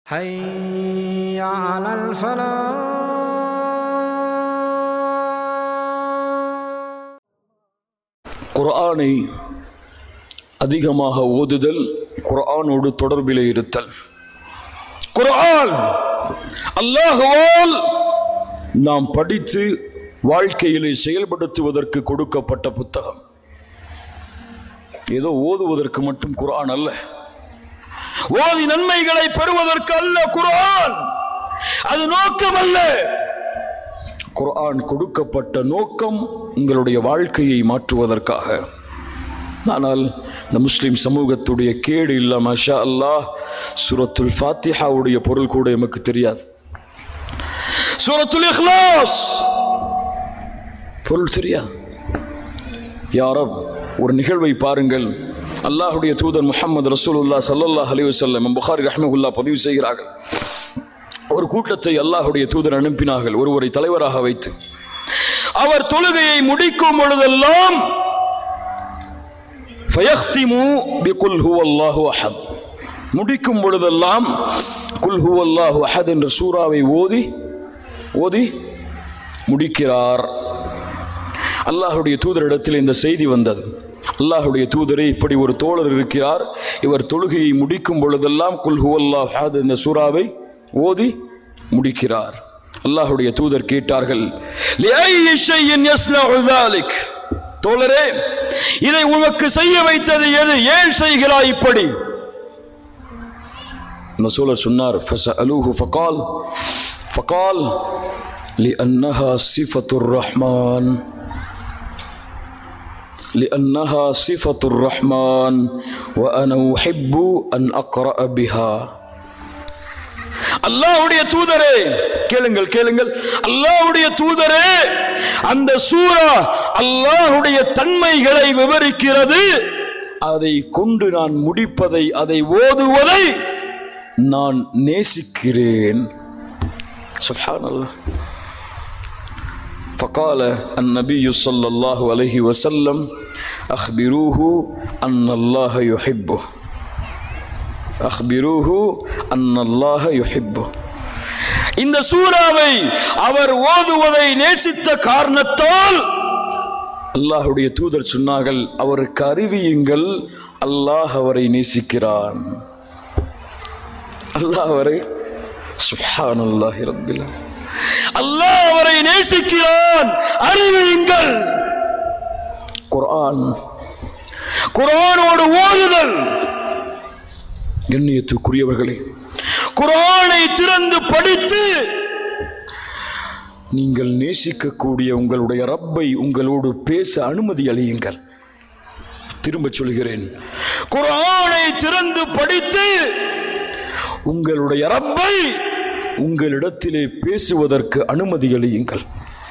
حي على الفلاح குர்ஆனை அதிகமாக ஓதுதல் குர்ஆனோடு தொடர்பிலே இருத்தல் குர்ஆன் அல்லாஹுவால் நாம் படித்து வாழ்க்கையிலே செயல்படுத்துவதற்கு கொடுக்கப்பட்ட புத்தகம் ஏதோ ஓதுவதற்கு மட்டும் குர்ஆன் அல்ல ஓதி நன்மைகளை பெறுவதற்கு அல்ல குர்ஆன் அது நோக்கம் அல்ல குர்ஆன் கொடுக்கப்பட்ட நோக்கம் உங்களுடைய வாழ்க்கையை மாற்றுவதற்காக ஆனால் இந்த முஸ்லிம் சமூகத்துடைய கேடு இல்ல மஷா அல்லாஹ் சூரத்துல் ஃபாத்திஹாவுடைய பொருள் கூட எமக்கு தெரியாது சூரத்துல் இஹ்லாஸ் பொருள் தெரியாது யாரப் ஒரு நிகழ்வை பாருங்கள் அல்லாஹுடைய தூதர் முஹம்மது ரசூலுல்லா ஸல்லல்லாஹு அலைஹி வஸல்லம் புகாரி ரஹ்மஹுல்லா பதிவு செய்கிறார்கள் ஒரு கூட்டத்தை அல்லாஹுடைய தூதர் அனுப்பினார்கள் ஒருவரை தலைவராக வைத்து அவர் தொழுகையை முடிக்கும் பொழுதெல்லாம் ஃபயஹ்திமு பிகுல் ஹுவல்லாஹு அஹத் முடிக்கும் பொழுதெல்லாம் குல் ஹுவல்லாஹு அஹத் என்ற சூறாவை ஓதி ஓதி முடிக்கிறார் அல்லாஹுடைய தூதரிடத்தில் இந்த செய்தி வந்தது அல்லாஹுடைய தூதரே இப்படி ஒரு தோழர் இருக்கிறார் இவர் தொழுகையை முடிக்கும் பொழுதெல்லாம் குல் ஹுவல்லாஹு அஹத் என்ற சூறாவை ஓதி முடிக்கிறார் அல்லாஹுடைய தூதர் கேட்டார்கள் "லிஐயி ஷைஇன் யஸ்னஉ ذلك?" தோழரே இதை உனக்கு செய்ய வைத்தது எது ஏன் செய்கிறாய் இப்படி ரசூலர் சொன்னார் فسألوه فقال فقال لأنها صفة الرحمن لأنها صفة الرحمن وأنا أحب أن أقرأ بها அல்லாஹ்வுடைய தூதரே கேளுங்கள் கேளுங்கள் அல்லாஹ்வுடைய தூதரே அந்த சூரா அல்லாஹ்வுடைய தன்மைகளை விவரிக்கிறது அதை கொண்டு நான் முடிப்பதை அதை ஓதுவதை நான் நேசிக்கிறேன் சுப்ஹானல்லாஹ் فقال النبي صلى الله عليه وسلم أخبروه أن الله يحبه அஹ்பிருஹு அன்னல்லாஹ யுஹிப்பு இந்த சூறாவை அவர் ஓதுவதை நேசித்த காரணத்தால் அல்லாஹுடைய தூதர் சொன்னார்கள் அவருக்கு அறிவியுங்கள் அல்லாஹ் அவரை நேசிக்கிறான் அல்லாஹ் அவரை சுப்ஹானல்லாஹி ரப்பில் அல்லாஹ் அவரை நேசிக்கிறான் அறிவியுங்கள் குர்ஆன் குர்ஆனோடு ஓதுதல் கண்ணியத்துக்குரியவர்களே குரானை திறந்து படித்து நீங்கள் நேசிக்கக்கூடிய உங்களுடைய ரப்பை உங்களோடு பேச அனுமதி அளியுங்கள் திரும்ப சொல்கிறேன் குரானை திறந்து படித்து உங்களுடைய ரப்பை உங்களிடத்திலே பேசுவதற்கு அனுமதி அளியுங்கள்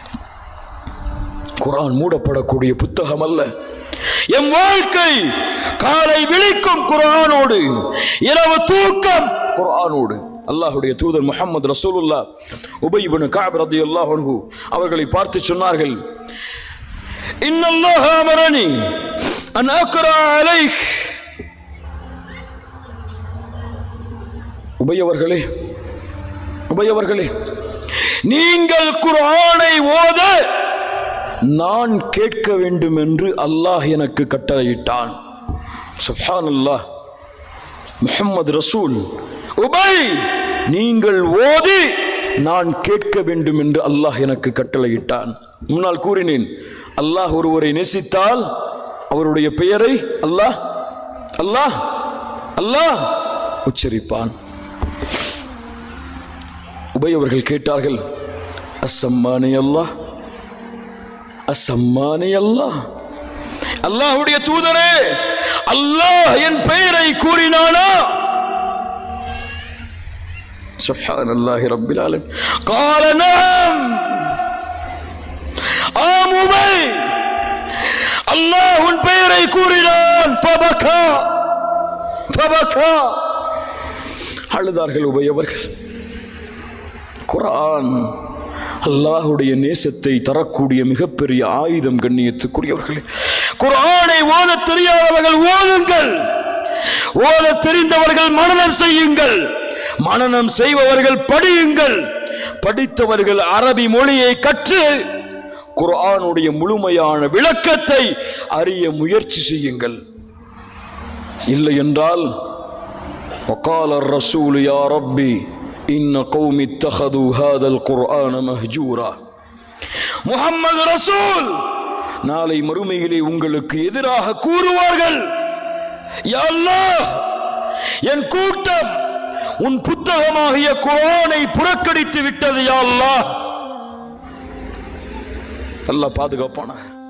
குரான் மூடப்படக்கூடிய புத்தகம் அல்ல எம் வாழ்க்கை காலை விழிக்கும் குரானோடு இரவு தூக்கம் குரானோடு அல்லாஹுடைய தூதர் முஹம்மது ரசூலுல்லா உபை இப்னு கஅப் ரலியல்லாஹு அன்ஹு அவர்களை பார்த்து சொன்னார்கள் இன்னல்லாஹ அமரனி அன் அக்ரா அலைக் உபை அவர்களே உபை அவர்களே நீங்கள் குர்ஆனை ஓத நான் கேட்க வேண்டும் என்று அல்லாஹ் எனக்கு கட்டளையிட்டான் சுப்ஹான் அல்லாஹ் முஹம்மது ரசூல் உபை நீங்கள் ஓதி நான் கேட்க வேண்டும் என்று அல்லாஹ் எனக்கு கட்டளையிட்டான் முன்னால் கூறினேன் அல்லாஹ் ஒருவரை நேசித்தால் அவருடைய பெயரை அல்லாஹ் அல்லாஹ் அல்லாஹ் உச்சரிப்பான் உபை அவர்கள் கேட்டார்கள் அசம்மானி அல்லாஹ் அசம்மானி அல்லாஹ் அல்லாஹ்வுடைய தூதரே அல்லாஹ் என் பெயரை கூறினானா سبحان الله رب العالمين قال نعم ஆம் உபை அல்லாஹ் உன் பெயரை கூறினான் فبكى فبكى அழுதார்கள் உபை அவர்கள் குர்ஆன் அல்லாஹுடைய நேசத்தை தரக்கூடிய மிகப்பெரிய ஆயுதம் கண்ணியத்துக்குரியவர்களே குர்ஆனை ஓதத் தெரியாதவர்கள் ஓதுங்கள் ஓதத் தெரிந்தவர்கள் மனனம் செய்யுங்கள் மனனம் செய்பவர்கள் படியுங்கள் படித்தவர்கள் அரபி மொழியை கற்று குர்ஆனுடைய முழுமையான விளக்கத்தை அறிய முயற்சி செய்யுங்கள் இல்லை என்றால் وقال الرسول يا ربي إن قوم اتخذوا هذا القرآن مهجورا முஹம்மது ரசூல் நாளை மறுமையிலே உங்களுக்கு எதிராக கூறுவார்கள் யா அல்லாஹ், என் கூட்டம் உன் புத்தகமாகிய குர்ஆனை புறக்கணித்து விட்டது யா அல்லாஹ் அல்லாஹ் பாதுகாப்பான